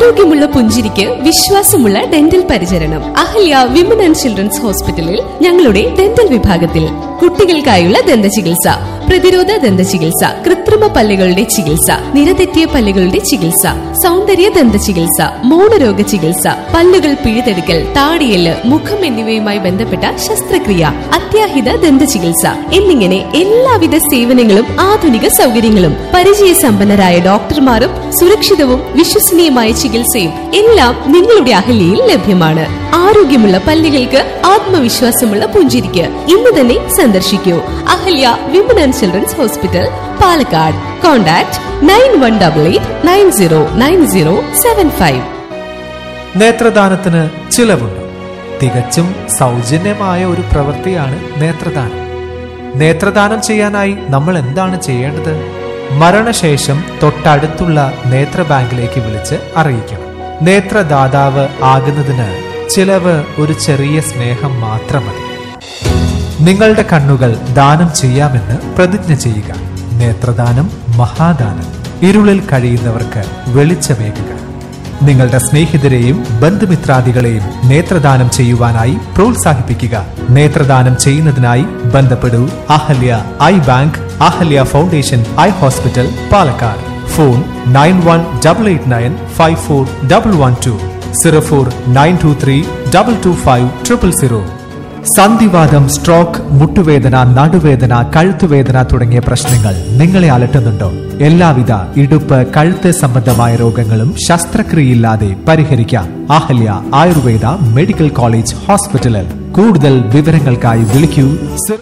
ആരോഗ്യമുള്ള പുഞ്ചിരിക്ക് വിശ്വാസമുള്ള ഡെന്റൽ പരിചരണം അഹല്യ വിമൻ ആൻഡ് ചിൽഡ്രൻസ് ഹോസ്പിറ്റലിൽ ഞങ്ങളുടെ ഡെന്റൽ വിഭാഗത്തിൽ കുട്ടികൾക്കായുള്ള ദന്ത ചികിത്സ പ്രതിരോധ ദന്ത ചികിത്സ കൃത്രിമ പല്ലുകളുടെ ചികിത്സ നിരതെറ്റിയ പല്ലുകളുടെ ചികിത്സ സൗന്ദര്യ ദന്ത ചികിത്സ മൗനരോഗ ചികിത്സ പല്ലുകൾ പിഴുതെടുക്കൽ താടിയല് മുഖം എന്നിവയുമായി ബന്ധപ്പെട്ട ശസ്ത്രക്രിയ അത്യാഹിത ദന്ത ചികിത്സ എന്നിങ്ങനെ എല്ലാവിധ സേവനങ്ങളും ആധുനിക സൗകര്യങ്ങളും പരിചയസമ്പന്നരായ ഡോക്ടർമാരും സുരക്ഷിതവും വിശ്വസനീയമായ ചികിത്സയും എല്ലാം നിങ്ങളുടെ അഹല്യയിൽ ലഭ്യമാണ് ആരോഗ്യമുള്ള പല്ലുകൾക്ക് ആത്മവിശ്വാസമുള്ള പുഞ്ചിരിക്ക് ഇന്ന് തന്നെ സന്ദർശിക്കൂ Ahalya women and children's hospital Palakkad contact nine one double eight nine zero nine zero seven five നേത്രദാനത്തിന് ചിലവുണ്ട് തികച്ചും സൗജന്യമായ ഒരു പ്രവൃത്തിയാണ് നേത്രദാനം നേത്രദാനം ചെയ്യാനായി നമ്മൾ എന്താണ് ചെയ്യേണ്ടത് മരണശേഷം തൊട്ടടുത്തുള്ള നേത്ര ബാങ്കിലേക്ക് വിളിച്ച് അറിയിക്കണം നേത്രദാതാവ് ആകുന്നതിന് ചിലവ് ഒരു ചെറിയ സ്നേഹം മാത്രം മതി നിങ്ങളുടെ കണ്ണുകൾ ദാനം ചെയ്യാമെന്ന് പ്രതിജ്ഞ ചെയ്യുക നേത്രദാനം മഹാദാനം ഇരുളിൽ കഴിയുന്നവർക്ക് വെളിച്ചമേകുക നിങ്ങളുടെ സ്നേഹിതരെയും ബന്ധുമിത്രാദികളെയും നേത്രദാനം ചെയ്യുവാനായി പ്രോത്സാഹിപ്പിക്കുക നേത്രദാനം ചെയ്യുന്നതിനായി ബന്ധപ്പെടൂ Ahalya eye bank Ahalya foundation eye hospital Palakkad phone nine one double eight nine five four double one two zero four nine two three double two five triple zero സന്ധിവാദം സ്ട്രോക്ക് മുട്ടുവേദന നടുവേദന കഴുത്തുവേദന തുടങ്ങിയ പ്രശ്നങ്ങൾ നിങ്ങളെ അലട്ടുന്നുണ്ടോ എല്ലാവിധ ഇടുപ്പ് കഴുത്ത് സംബന്ധമായ രോഗങ്ങളും ശസ്ത്രക്രിയയില്ലാതെ പരിഹരിക്കാം അഹല്യ ആയുർവേദ മെഡിക്കൽ കോളേജ് ഹോസ്പിറ്റലിൽ കൂടുതൽ വിവരങ്ങൾക്കായി വിളിക്കൂ സി-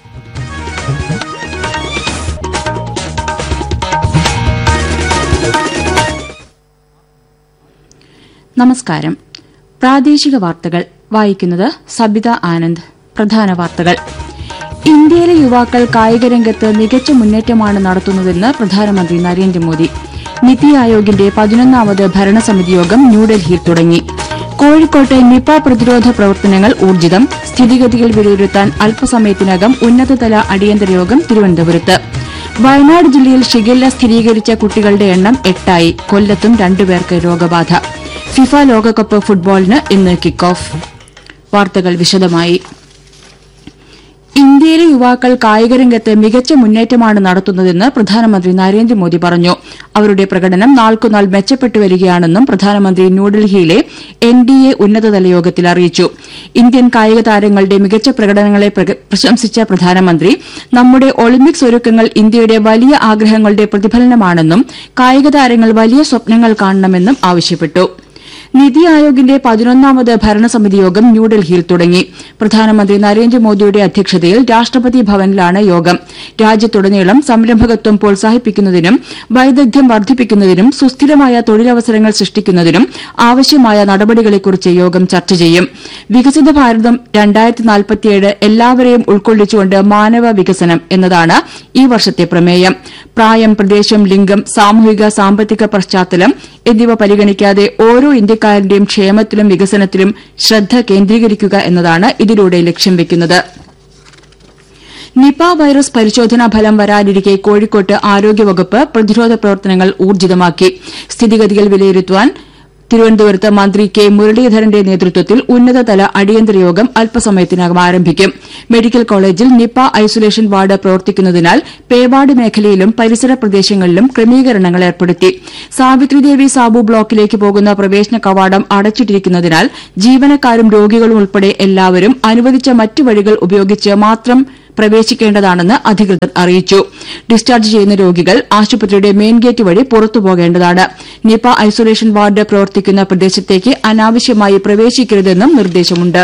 നമസ്കാരം പ്രാദേശിക വാർത്തകൾ വായിക്കുന്നത് സബിത ആനന്ദ് പ്രധാന വാർത്തകൾ ഇന്ത്യയിലെ യുവാക്കൾ കായിക രംഗത്ത് മികച്ച മുന്നേറ്റമാണ് നടത്തുന്നതെന്ന് പ്രധാനമന്ത്രി നരേന്ദ്രമോദി നിതി ആയോഗിന്റെ പതിനൊന്നാമത് ഭരണസമിതി യോഗം ന്യൂഡൽഹിയിൽ തുടങ്ങി കോഴിക്കോട്ട് നിപ പ്രതിരോധ പ്രവർത്തനങ്ങൾ ഊർജിതം സ്ഥിതിഗതികൾ വിലയിരുത്താൻ അല്പസമയത്തിനകം ഉന്നതതല അടിയന്തര യോഗം തിരുവനന്തപുരത്ത് വയനാട് ജില്ലയിൽ ഷിഗല്ല സ്ഥിരീകരിച്ച കുട്ടികളുടെ എണ്ണം എട്ടായി കൊല്ലത്തും രണ്ടുപേർക്ക് രോഗബാധ ഫിഫ ലോകകപ്പ് ഫുട്ബോളിന് ഇന്ന് കിക്ക് ഓഫ് വാർത്തകൾ വിശദമായി ഇന്ത്യയിലെ യുവാക്കൾ കായികരംഗത്ത് മികച്ച മുന്നേറ്റമാണ് നടത്തുന്നതെന്ന് പ്രധാനമന്ത്രി നരേന്ദ്രമോദി പറഞ്ഞു അവരുടെ പ്രകടനം നാൾക്കുനാൾ മെച്ചപ്പെട്ടു വരികയാണെന്നും പ്രധാനമന്ത്രി ന്യൂഡൽഹിയിലെ എൻ ഡി എ ഉന്നതതല യോഗത്തിൽ അറിയിച്ചു ഇന്ത്യൻ കായിക താരങ്ങളുടെ മികച്ച പ്രകടനങ്ങളെ പ്രക- പ്രശംസിച്ച പ്രധാനമന്ത്രി നമ്മുടെ ഒളിമ്പിക്സ് ഒരുക്കങ്ങൾ ഇന്ത്യയുടെ വലിയ ആഗ്രഹങ്ങളുടെ പ്രതിഫലനമാണെന്നും കായിക താരങ്ങൾ വലിയ സ്വപ്നങ്ങൾ കാണണമെന്നും ആവശ്യപ്പെട്ടു നിതി ആയോഗിന്റെ പതിനൊന്നാമത് ഭരണസമിതി യോഗം ന്യൂഡൽഹിയിൽ തുടങ്ങി പ്രധാനമന്ത്രി നരേന്ദ്രമോദിയുടെ അധ്യക്ഷതയിൽ രാഷ്ട്രപതി ഭവനിലാണ് യോഗം രാജ്യത്തുടനീളം സംരംഭകത്വം പ്രോത്സാഹിപ്പിക്കുന്നതിനും വൈദഗ്ധ്യം വർദ്ധിപ്പിക്കുന്നതിനും സുസ്ഥിരമായ തൊഴിലവസരങ്ങൾ സൃഷ്ടിക്കുന്നതിനും ആവശ്യമായ നടപടികളെക്കുറിച്ച് യോഗം ചർച്ച ചെയ്യും വികസിത ഭാരതം രണ്ടായിരത്തി നാൽപ്പത്തിയേഴ് എല്ലാവരെയും ഉൾക്കൊള്ളിച്ചുകൊണ്ട് മാനവ വികസനം എന്നതാണ് ഈ വർഷത്തെ പ്രമേയം പ്രായം പ്രദേശം ലിംഗം സാമൂഹിക സാമ്പത്തിക പശ്ചാത്തലം എന്നിവ പരിഗണിക്കാതെ ഓരോ ഇന്ത്യക്കാരന്റെയും ക്ഷേമത്തിലും വികസനത്തിലും ശ്രദ്ധ കേന്ദ്രീകരിക്കുക എന്നതാണ് ഇതിലൂടെ ലക്ഷ്യം വെക്കുന്നത് നിപ വൈറസ് പരിശോധനാ ഫലം വരാനിരിക്കെ കോഴിക്കോട്ട് ആരോഗ്യവകുപ്പ് പ്രതിരോധ പ്രവർത്തനങ്ങൾ ഊർജിതമാക്കി സ്ഥിതിഗതികൾ വിലയിരുത്തുവാൻ തിരുവനന്തപുരത്ത് മന്ത്രി കെ മുരളീധരന്റെ നേതൃത്വത്തിൽ ഉന്നതതല അടിയന്തര യോഗം അല്പസമയത്തിനകം ആരംഭിക്കും മെഡിക്കൽ കോളേജിൽ നിപ ഐസൊലേഷൻ വാർഡ് പ്രവർത്തിക്കുന്നതിനാൽ പേവാർഡ് മേഖലയിലും പരിസര പ്രദേശങ്ങളിലും ക്രമീകരണങ്ങൾ ഏർപ്പെടുത്തി സാവിത്രിദേവി സാബു ബ്ലോക്കിലേക്ക് പോകുന്ന പ്രവേശന കവാടം അടച്ചിട്ടിരിക്കുന്നതിനാൽ ജീവനക്കാരും രോഗികളും ഉൾപ്പെടെ എല്ലാവരും അനുവദിച്ച മറ്റു വഴികൾ ഉപയോഗിച്ച് മാത്രം പ്രവേശിക്കേണ്ടതാണെന്ന് അധികൃതർ അറിയിച്ചു ഡിസ്ചാർജ് ചെയ്യുന്ന രോഗികൾ ആശുപത്രിയുടെ മെയിൻ ഗേറ്റ് വഴി പുറത്തു പോകേണ്ടതാണ് നിപ ഐസൊലേഷൻ വാർഡ് പ്രവർത്തിക്കുന്ന പ്രദേശത്തേക്ക് അനാവശ്യമായി പ്രവേശിക്കരുതെന്നും നിർദ്ദേശമുണ്ട്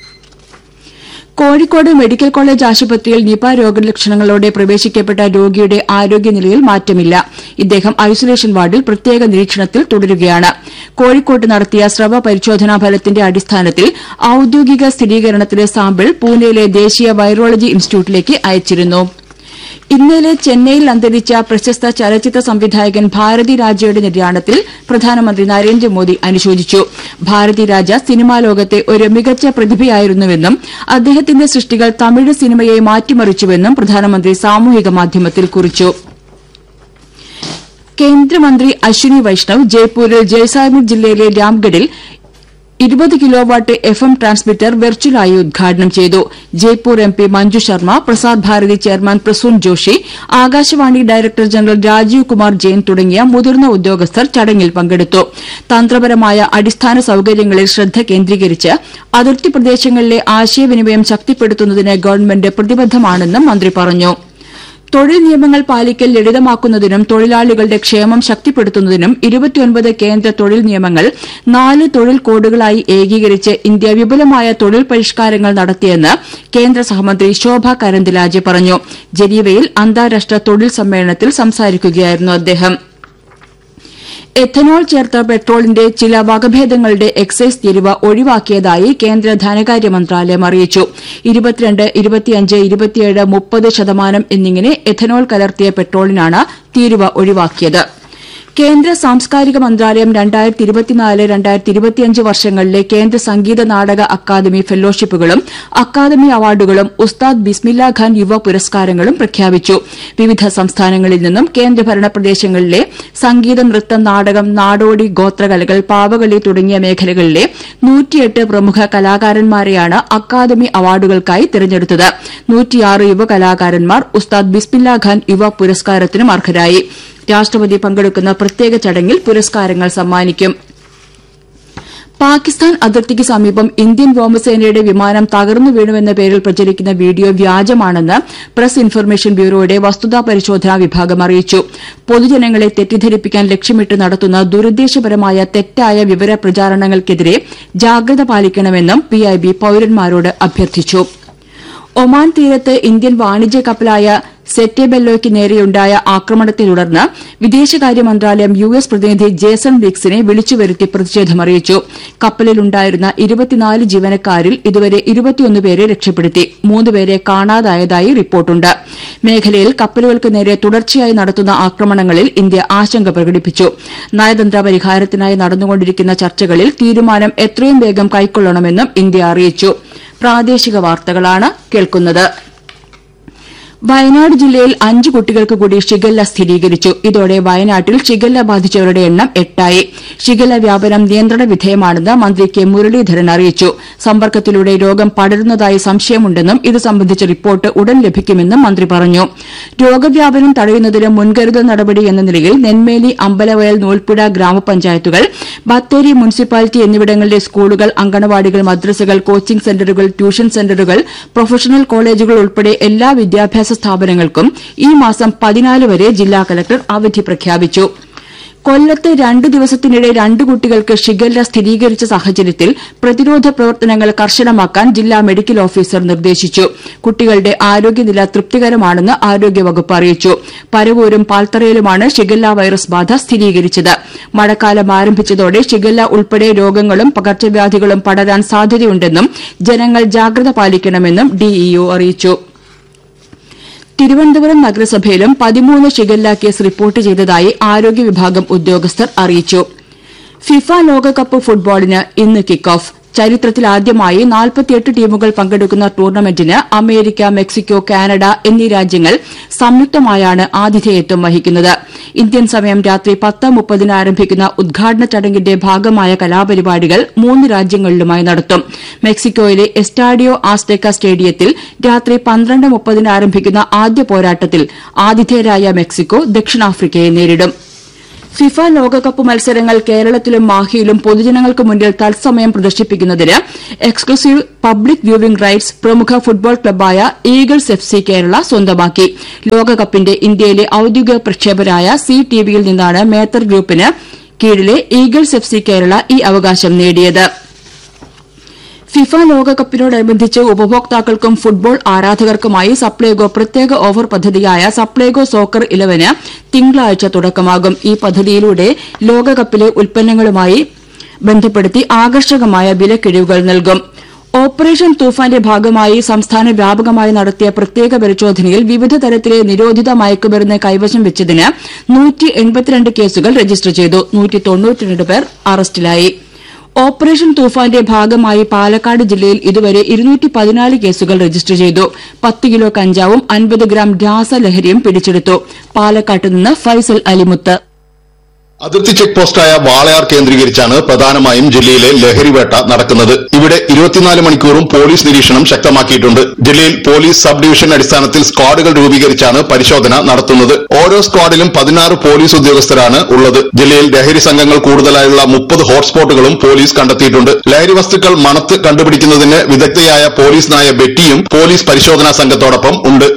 കോഴിക്കോട് മെഡിക്കൽ കോളേജ് ആശുപത്രിയിൽ നിപ രോഗലക്ഷണങ്ങളോടെ പ്രവേശിക്കപ്പെട്ട രോഗിയുടെ ആരോഗ്യനിലയിൽ മാറ്റമില്ല ഇദ്ദേഹം ഐസൊലേഷൻ വാർഡിൽ പ്രത്യേക നിരീക്ഷണത്തിൽ തുടരുകയാണ് കോഴിക്കോട്ട് നടത്തിയ സ്രവ പരിശോധനാ ഫലത്തിന്റെ അടിസ്ഥാനത്തിൽ ഔദ്യോഗിക സ്ഥിരീകരണത്തിലെ സാമ്പിൾ പൂനെയിലെ ദേശീയ വൈറോളജി ഇൻസ്റ്റിറ്റ്യൂട്ടിലേക്ക് അയച്ചിരുന്നു ഇന്നലെ ചെന്നൈയിൽ അന്തരിച്ച പ്രശസ്ത ചലച്ചിത്ര സംവിധായകൻ ഭാരതി രാജയുടെ നിര്യാണത്തിൽ പ്രധാനമന്ത്രി നരേന്ദ്രമോദി അനുശോചിച്ചു ഭാരതി രാജ സിനിമാ ലോകത്തെ ഒരു മികച്ച പ്രതിഭയായിരുന്നുവെന്നും അദ്ദേഹത്തിന്റെ സൃഷ്ടികൾ തമിഴ് സിനിമയെ മാറ്റിമറിച്ചുവെന്നും പ്രധാനമന്ത്രി സാമൂഹിക മാധ്യമത്തിൽ കുറിച്ചു കേന്ദ്രമന്ത്രി അശ്വിനി വൈഷ്ണവ് ജയ്പൂരിൽ ജയ്സാൽമീർ ജില്ലയിലെ രാംഗഡിൽ ഇരുപത് കിലോവാട്ട് എഫ് എം ട്രാൻസ്മിറ്റർ വെർച്വലായി ഉദ്ഘാടനം ചെയ്തു Jaipur M P Manju Sharma Prasar Bharati chairman Prasoon Joshi Akashvani director general Rajeev Kumar Jain തുടങ്ങിയ മുതിർന്ന ഉദ്യോഗസ്ഥർ ചടങ്ങിൽ പങ്കെടുത്തു തന്ത്രപരമായ അടിസ്ഥാന സൌകര്യങ്ങളിൽ ശ്രദ്ധ കേന്ദ്രീകരിച്ച് അതിർത്തി പ്രദേശങ്ങളിലെ ആശയവിനിമയം ശക്തിപ്പെടുത്തുന്നതിന് ഗവൺമെന്റ് പ്രതിബദ്ധമാണെന്നും മന്ത്രി പറഞ്ഞു തൊഴിൽ നിയമങ്ങൾ പാലിക്കൽ ലളിതമാക്കുന്നതിനും തൊഴിലാളികളുടെ ക്ഷേമം ശക്തിപ്പെടുത്തുന്നതിനും ഇരുപത്തിയൊൻപത് കേന്ദ്ര തൊഴിൽ നിയമങ്ങൾ നാല് തൊഴിൽ കോഡുകളായി ഏകീകരിച്ച് ഇന്ത്യ വിപുലമായ തൊഴിൽ പരിഷ്കാരങ്ങൾ നടത്തിയെന്ന് കേന്ദ്ര സഹമന്ത്രി ശോഭ കരന്തിലാജെ പറഞ്ഞു ജനീവയിൽ അന്താരാഷ്ട്ര തൊഴിൽ സമ്മേളനത്തിൽ സംസാരിക്കുകയായിരുന്നു അദ്ദേഹം എഥനോൾ ചേർത്ത പെട്രോളിന്റെ ചില വകഭേദങ്ങളുടെ എക്സൈസ് തീരുവ ഒഴിവാക്കിയതായി കേന്ദ്ര ധനകാര്യ മന്ത്രാലയം അറിയിച്ചു ഇരുപത്തിരണ്ട് ഇരുപത്തിയഞ്ച് ഇരുപത്തിയേഴ് മുപ്പത് ശതമാനം എന്നിങ്ങനെ എഥനോൾ കലർത്തിയ പെട്രോളിനാണ് തീരുവ ഒഴിവാക്കിയത് കേന്ദ്ര സാംസ്കാരിക മന്ത്രാലയം രണ്ടായിരത്തി ഇരുപത്തിനാല് രണ്ടായിരത്തി ഇരുപത്തിയഞ്ച് വർഷങ്ങളിലെ കേന്ദ്ര സംഗീത നാടക അക്കാദമി ഫെലോഷിപ്പുകളും അക്കാദമി അവാർഡുകളും ഉസ്താദ് ബിസ്മില്ല ഖാൻ യുവ പുരസ്കാരങ്ങളും പ്രഖ്യാപിച്ചു വിവിധ സംസ്ഥാനങ്ങളിൽ നിന്നും കേന്ദ്രഭരണ പ്രദേശങ്ങളിലെ സംഗീത നൃത്തം നാടകം നാടോടി ഗോത്രകലകൾ പാവകളി തുടങ്ങിയ മേഖലകളിലെ നൂറ്റിയെട്ട് പ്രമുഖ കലാകാരന്മാരെയാണ് അക്കാദമി അവാർഡുകൾക്കായി തിരഞ്ഞെടുത്തത് നൂറ്റിയാറ് യുവ കലാകാരന്മാർ ഉസ്താദ് ബിസ്മില്ല ഖാൻ യുവ പുരസ്കാരത്തിനും അർഹരായി രാഷ്ട്രപതി പങ്കെടുക്കുന്ന പ്രത്യേക ചടങ്ങിൽ പുരസ്കാരങ്ങൾ സമ്മാനിക്കും പാകിസ്ഥാൻ അതിർത്തിക്ക് സമീപം ഇന്ത്യൻ വ്യോമസേനയുടെ വിമാനം തകർന്നു വീണുവെന്ന പേരിൽ പ്രചരിക്കുന്ന വീഡിയോ വ്യാജമാണെന്ന് പ്രസ് ഇൻഫർമേഷൻ ബ്യൂറോയുടെ വസ്തുതാ പരിശോധനാ വിഭാഗം അറിയിച്ചു പൊതുജനങ്ങളെ തെറ്റിദ്ധരിപ്പിക്കാൻ ലക്ഷ്യമിട്ട് നടത്തുന്ന ദുരുദ്ദേശപരമായ തെറ്റായ വിവര പ്രചാരണങ്ങൾക്കെതിരെ ജാഗ്രത പാലിക്കണമെന്നും പിഐബി പൌരന്മാരോട് അഭ്യർത്ഥിച്ചു ഒമാൻ തീരത്ത് ഇന്ത്യൻ വാണിജ്യ കപ്പലായ സെറ്റേബെല്ലോയ്ക്ക് നേരെയുണ്ടായ ആക്രമണത്തെ തുടർന്ന് വിദേശകാര്യ മന്ത്രാലയം യു എസ് പ്രതിനിധി ജേസൺ വിക്സിനെ വിളിച്ചുവരുത്തി പ്രതിഷേധമറിയിച്ചു കപ്പലിലുണ്ടായിരുന്ന ഇരുപത്തിനാല് ജീവനക്കാരിൽ ഇതുവരെ ഇരുപത്തിയൊന്ന് പേരെ രക്ഷപ്പെടുത്തി മൂന്നുപേരെ കാണാതായതായി റിപ്പോർട്ടുണ്ട് മേഖലയിൽ കപ്പലുകൾക്ക് നേരെ തുടർച്ചയായി നടത്തുന്ന ആക്രമണങ്ങളിൽ ഇന്ത്യ ആശങ്ക പ്രകടിപ്പിച്ചു നയതന്ത്ര പരിഹാരത്തിനായി നടന്നുകൊണ്ടിരിക്കുന്ന ചർച്ചകളിൽ തീരുമാനം എത്രയും വേഗം കൈക്കൊള്ളണമെന്നും ഇന്ത്യ അറിയിച്ചു പ്രാദേശിക വാർത്തകളാണ് കേൾക്കുന്നത് വയനാട് ജില്ലയിൽ അഞ്ച് കുട്ടികൾക്ക് കൂടി ഷിഗല്ല സ്ഥിരീകരിച്ചു ഇതോടെ വയനാട്ടിൽ ഷിഗല്ല ബാധിച്ചവരുടെ എണ്ണം എട്ടായി ഷിഗല്ല വ്യാപനം നിയന്ത്രണ വിധേയമാണെന്ന് മന്ത്രി കെ മുരളീധരൻ അറിയിച്ചു സമ്പർക്കത്തിലൂടെ രോഗം പടരുന്നതായി സംശയമുണ്ടെന്നും ഇത് സംബന്ധിച്ച റിപ്പോർട്ട് ഉടൻ ലഭിക്കുമെന്നും മന്ത്രി പറഞ്ഞു രോഗവ്യാപനം തടയുന്നതിന് മുൻകരുതൽ നടപടി എന്ന നിലയിൽ നെന്മേലി അമ്പലവയൽ നൂൽപ്പുഴ ഗ്രാമപഞ്ചായത്തുകൾ ബത്തേരി മുനിസിപ്പാലിറ്റി എന്നിവിടങ്ങളിലെ സ്കൂളുകൾ അങ്കണവാടികൾ മദ്രസകൾ കോച്ചിംഗ് സെന്ററുകൾ ട്യൂഷൻ സെന്ററുകൾ പ്രൊഫഷണൽ കോളേജുകൾ ഉൾപ്പെടെ എല്ലാ വിദ്യാഭ്യാസ സ്ഥാപനങ്ങൾക്കും ഈ മാസം പതിനാല് വരെ ജില്ലാ കലക്ടർ അവധി പ്രഖ്യാപിച്ചു കൊല്ലത്ത് രണ്ടു ദിവസത്തിനിടെ രണ്ട് കുട്ടികൾക്ക് ഷിഗല്ല സ്ഥിരീകരിച്ച സാഹചര്യത്തിൽ പ്രതിരോധ പ്രവർത്തനങ്ങൾ കർശനമാക്കാൻ ജില്ലാ മെഡിക്കൽ ഓഫീസർ നിർദ്ദേശിച്ചു കുട്ടികളുടെ ആരോഗ്യനില തൃപ്തികരമാണെന്ന് ആരോഗ്യവകുപ്പ് അറിയിച്ചു പരവൂരും പാൽത്തറയിലുമാണ് ഷിഗല്ല വൈറസ് ബാധ സ്ഥിരീകരിച്ചത് മഴക്കാലം ആരംഭിച്ചതോടെ ഷിഗല്ല ഉൾപ്പെടെ രോഗങ്ങളും പകർച്ചവ്യാധികളും പടരാൻ സാധ്യതയുണ്ടെന്നും ജനങ്ങൾ ജാഗ്രത പാലിക്കണമെന്നും ഡിഇഒ അറിയിച്ചു തിരുവനന്തപുരം നഗരസഭയിലും പതിമൂന്ന് ഷിഗല്ല കേസ് റിപ്പോർട്ട് ചെയ്തതായി ആരോഗ്യ വിഭാഗം ഉദ്യോഗസ്ഥർ അറിയിച്ചു ഫിഫ ലോകകപ്പ് ഫുട്ബോളിന് ഇന്ന് കിക്ക് ഓഫ് ചരിത്രത്തിലാദ്യമായി നാൽപ്പത്തിയെട്ട് ടീമുകൾ പങ്കെടുക്കുന്ന ടൂർണമെന്റിന് അമേരിക്ക മെക്സിക്കോ കാനഡ എന്നീ രാജ്യങ്ങൾ സംയുക്തമായാണ് ആതിഥേയത്വം വഹിക്കുന്നത് ഇന്ത്യൻ സമയം രാത്രി പത്ത് മുപ്പതിന് ആരംഭിക്കുന്ന ഉദ്ഘാടന ചടങ്ങിന്റെ ഭാഗമായ കലാപരിപാടികൾ മൂന്ന് രാജ്യങ്ങളിലുമായി നടത്തും മെക്സിക്കോയിലെ എസ്റ്റാഡിയോ ആസ്തേക്ക സ്റ്റേഡിയത്തിൽ രാത്രി പന്ത്രണ്ട് മുപ്പതിന് ആരംഭിക്കുന്ന ആദ്യ പോരാട്ടത്തിൽ ആതിഥേയരായ മെക്സിക്കോ ദക്ഷിണാഫ്രിക്കയെ നേരിടും ഫിഫ ലോകകപ്പ് മത്സരങ്ങൾ കേരളത്തിലും മാഹിയിലും പൊതുജനങ്ങൾക്ക് മുന്നിൽ തത്സമയം പ്രദർശിപ്പിക്കുന്നതിന് എക്സ്ക്ലൂസീവ് പബ്ലിക് വ്യൂവിംഗ് റൈറ്റ്സ് പ്രമുഖ ഫുട്ബോൾ ക്ലബ്ബായ ഈഗിൾസ് എഫ് സി കേരള സ്വന്തമാക്കി ലോകകപ്പിന്റെ ഇന്ത്യയിലെ ഔദ്യോഗിക പ്രക്ഷേപനായ സി ടിവിയിൽ നിന്നാണ് മേത്തർ ഗ്രൂപ്പിന് കീഴിലെ ഈഗിൾസ് എഫ് സി കേരള ഈ അവകാശം നേടിയത് ഫിഫ ലോകകപ്പിനോടനുബന്ധിച്ച് ഉപഭോക്താക്കൾക്കും ഫുട്ബോൾ ആരാധകർക്കുമായി സപ്ലൈകോ പ്രത്യേക ഓഫർ പദ്ധതിയായ സപ്ലൈകോ സോക്കർ ഇലവന് തിങ്കളാഴ്ച തുടക്കമാകും ഈ പദ്ധതിയിലൂടെ ലോകകപ്പിലെ ഉൽപ്പന്നങ്ങളുമായി ബന്ധപ്പെടുത്തി ആകർഷകമായ വിലക്കിഴിവുകൾ നൽകും ഓപ്പറേഷൻ തൂഫാന്റെ ഭാഗമായി സംസ്ഥാന വ്യാപകമായി നടത്തിയ പ്രത്യേക പരിശോധനയിൽ വിവിധ തരത്തിലെ നിരോധിത മയക്കുമരുന്ന് കൈവശം വെച്ചതിന് കേസുകൾ രജിസ്റ്റർ ചെയ്തു പേർ അറസ്റ്റിലായി ഓപ്പറേഷൻ തൂഫാന്റെ ഭാഗമായി പാലക്കാട് ജില്ലയിൽ ഇതുവരെ കേസുകൾ രജിസ്റ്റർ ചെയ്തു പത്ത് കിലോ കഞ്ചാവും അൻപത് ഗ്രാം രാസലഹരിയും പിടിച്ചെടുത്തു പാലക്കാട്ട് നിന്ന് ഫൈസൽ അലിമുത്ത് അതിർത്തി ചെക്ക് പോസ്റ്റായ വാളയാർ കേന്ദ്രീകരിച്ചാണ് പ്രധാനമായും ജില്ലയിലെ ലഹരിവേട്ട നടക്കുന്നത് ഇവിടെ ഇരുപത്തിനാല് മണിക്കൂറും പോലീസ് നിരീക്ഷണം ശക്തമാക്കിയിട്ടുണ്ട് ജില്ലയിൽ പോലീസ് സബ് ഡിവിഷൻ അടിസ്ഥാനത്തിൽ സ്ക്വാഡുകൾ രൂപീകരിച്ചാണ് പരിശോധന നടത്തുന്നത് ഓരോ സ്ക്വാഡിലും പതിനാറ് പോലീസ് ഉദ്യോഗസ്ഥരാണ് ഉള്ളത് ജില്ലയിൽ ലഹരി സംഘങ്ങൾ കൂടുതലായുള്ള മുപ്പത് ഹോട്ട്സ്പോട്ടുകളും പോലീസ് കണ്ടെത്തിയിട്ടുണ്ട് ലഹരി വസ്തുക്കൾ മണത്ത് കണ്ടുപിടിക്കുന്നതിന് വിദഗ്ധയായ പോലീസ് നായ ബെറ്റിയും പോലീസ് പരിശോധനാ സംഘത്തോടൊപ്പം ഉണ്ട്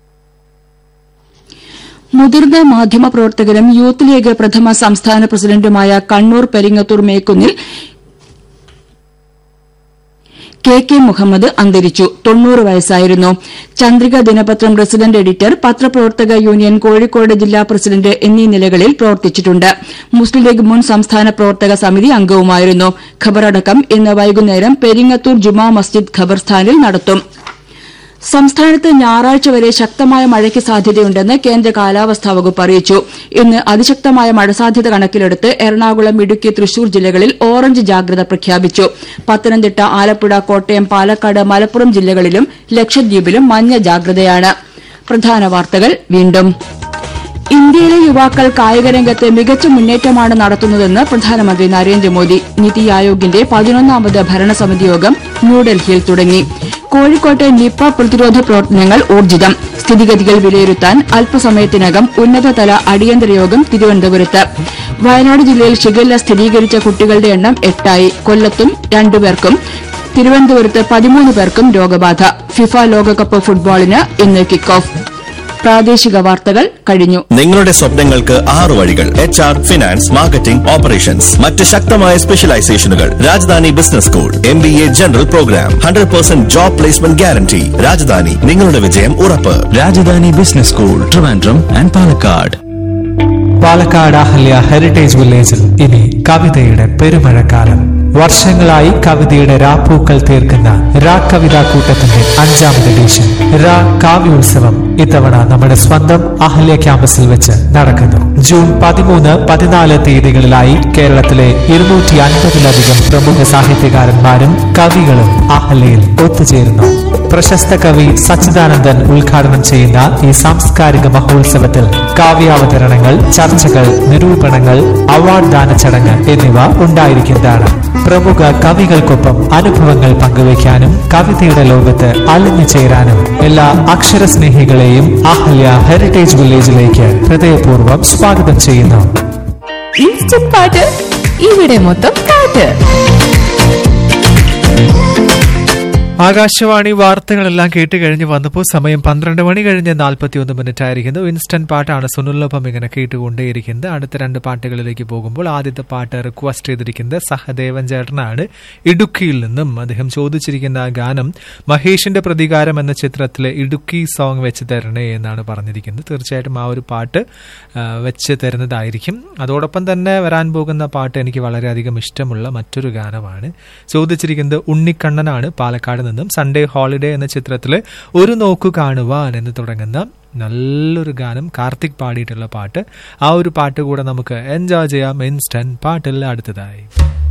മുതിർന്ന മാധ്യമപ്രവർത്തകരും യൂത്ത് ലീഗ് പ്രഥമ സംസ്ഥാന പ്രസിഡന്റുമായ കണ്ണൂർ പെരിങ്ങത്തൂർ മേക്കുന്നിൽ കെ കെ മുഹമ്മദ് അന്തരിച്ചു തൊണ്ണൂറ് വയസ്സായിരുന്നു ചന്ദ്രിക ദിനപത്രം റെസിഡന്റ് എഡിറ്റർ പത്രപ്രവർത്തക യൂണിയൻ കോഴിക്കോട് ജില്ലാ പ്രസിഡന്റ് എന്നീ നിലകളിൽ പ്രവർത്തിച്ചിട്ടുണ്ട് മുസ്ലിം ലീഗ് മുൻ സംസ്ഥാന പ്രവർത്തക സമിതി അംഗവുമായിരുന്നു ഖബറടക്കം ഇന്ന് വൈകുന്നേരം പെരിങ്ങത്തൂർ ജുമാ മസ്ജിദ് ഖബർസ്ഥാനിൽ നടത്തും സംസ്ഥാനത്ത് ഞായറാഴ്ച വരെ ശക്തമായ മഴയ്ക്ക് സാധ്യതയുണ്ടെന്ന് കേന്ദ്ര കാലാവസ്ഥാ വകുപ്പ് അറിയിച്ചു ഇന്ന് അതിശക്തമായ മഴ സാധ്യത കണക്കിലെടുത്ത് എറണാകുളം ഇടുക്കി തൃശൂർ ജില്ലകളിൽ ഓറഞ്ച് ജാഗ്രത പ്രഖ്യാപിച്ചു പത്തനംതിട്ട ആലപ്പുഴ കോട്ടയം പാലക്കാട് മലപ്പുറം ജില്ലകളിലും ലക്ഷദ്വീപിലും മഞ്ഞ ജാഗ്രതയാണ് പ്രധാന വാർത്തകൾ വീണ്ടും ഇന്ത്യയിലെ യുവാക്കൾ കായികരംഗത്ത് മികച്ച മുന്നേറ്റമാണ് നടത്തുന്നതെന്ന് പ്രധാനമന്ത്രി നരേന്ദ്രമോദി നിതി ആയോഗിന്റെ പതിനൊന്നാമത് ഭരണസമിതി യോഗം ന്യൂഡൽഹിയിൽ തുടങ്ങി കോഴിക്കോട്ടെ നിപ്പ പ്രതിരോധ പ്രവർത്തനങ്ങൾ ഊർജിതം സ്ഥിതിഗതികൾ വിലയിരുത്താൻ അല്പസമയത്തിനകം ഉന്നതതല അടിയന്തര യോഗം തിരുവനന്തപുരത്ത് വയനാട് ജില്ലയിൽ ഷിഗല്ല സ്ഥിരീകരിച്ച കുട്ടികളുടെ എണ്ണം എട്ടായി കൊല്ലത്തും രണ്ടുപേർക്കും തിരുവനന്തപുരത്ത് പതിമൂന്ന് പേർക്കും രോഗബാധ ഫിഫ ലോകകപ്പ് ഫുട്ബോളിന് ഇന്ന് കിക്ക് ഓഫ് പ്രാദേശിക വാർത്തകൾ കഴിഞ്ഞു നിങ്ങളുടെ സ്വപ്നങ്ങൾക്ക് ആറ് വഴികൾ H R finance marketing operations മറ്റ് ശക്തമായ സ്പെഷ്യലൈസേഷനുകൾ Rajadhani business school M B A general program hundred percent job placement guarantee Rajadhani നിങ്ങളുടെ വിജയം ഉറപ്പ് Rajadhani business school Trivandrum and Palakkad Palakkad Ahalya heritage വില്ലേജിൽ ഇനി കവിതയുടെ പെരുമഴക്കാലം വർഷങ്ങളായി കവിതയുടെ രാപ്പൂക്കൾ തീർക്കുന്ന രാ കവിതാ കൂട്ടത്തിന്റെ അഞ്ചാമത് എഡിഷൻ രാ കാവ്യോത്സവം ഇത്തവണ നമ്മുടെ സ്വന്തം അഹല്യ ക്യാമ്പസിൽ വെച്ച് നടക്കുന്നു ജൂൺ പതിമൂന്ന് പതിനാല് തീയതികളിലായി കേരളത്തിലെ ഇരുന്നൂറ്റി അൻപതിലധികം പ്രമുഖ സാഹിത്യകാരന്മാരും കവികളും അഹല്യയിൽ ഒത്തുചേരുന്നു പ്രശസ്ത കവി സച്ചിദാനന്ദൻ ഉദ്ഘാടനം ചെയ്യുന്ന ഈ സാംസ്കാരിക മഹോത്സവത്തിൽ കാവ്യാവതരണങ്ങൾ ചർച്ചകൾ നിരൂപണങ്ങൾ അവാർഡ് ദാന ചടങ്ങ് എന്നിവ ഉണ്ടായിരിക്കുന്നതാണ് പ്രമുഖ കവികൾക്കൊപ്പം അനുഭവങ്ങൾ പങ്കുവയ്ക്കാനും കവിതയുടെ ലോകത്ത് അലിഞ്ഞു ചേരാനും എല്ലാ അക്ഷരസ്നേഹികളെയും അഹല്യ ഹെറിറ്റേജ് വില്ലേജിലേക്ക് ഹൃദയപൂർവ്വം സ്വാഗതം ചെയ്യുന്നു ഇൻസ്റ്റന്റ് പാട്ട് ഇവിടെ മൊത്തം പാട്ട് ആകാശവാണി വാർത്തകളെല്ലാം കേട്ട് കഴിഞ്ഞ് വന്നപ്പോൾ സമയം പന്ത്രണ്ട് മണി കഴിഞ്ഞ് നാൽപ്പത്തി ഒന്ന് മിനിറ്റ് ആയിരിക്കുന്നു ഇൻസ്റ്റന്റ് പാട്ടാണ് സുനിലൊപ്പം ഇങ്ങനെ കേട്ടുകൊണ്ടേയിരിക്കുന്നത് അടുത്ത രണ്ട് പാട്ടുകളിലേക്ക് പോകുമ്പോൾ ആദ്യത്തെ പാട്ട് റിക്വസ്റ്റ് ചെയ്തിരിക്കുന്നത് സഹദേവൻ ചേട്ടനാണ് ഇടുക്കിയിൽ നിന്നും അദ്ദേഹം ചോദിച്ചിരിക്കുന്ന ആ ഗാനം മഹേഷിന്റെ പ്രതികാരം എന്ന ചിത്രത്തിലെ ഇടുക്കി സോങ് വെച്ച് തരണേ എന്നാണ് പറഞ്ഞിരിക്കുന്നത് തീർച്ചയായിട്ടും ആ ഒരു പാട്ട് ആ, വെച്ച് തരുന്നതായിരിക്കും അതോടൊപ്പം തന്നെ വരാൻ പോകുന്ന പാട്ട് എനിക്ക് വളരെയധികം ഇഷ്ടമുള്ള മറ്റൊരു ഗാനമാണ് ചോദിച്ചിരിക്കുന്നത് ഉണ്ണിക്കണ്ണനാണ് പാലക്കാട് നിന്നും സൺഡേ ഹോളിഡേ എന്ന ചിത്രത്തിലെ ഒരു നോക്കു കാണുവാൻ എന്ന് തുടങ്ങുന്ന നല്ലൊരു ഗാനം കാർത്തിക് പാടിയിട്ടുള്ള പാട്ട് ആ ഒരു പാട്ട് കൂടെ നമുക്ക് എൻജോയ് ചെയ്യാം ഇൻസ്റ്റന്റ് പാട്ടിൽ അടുത്തതായി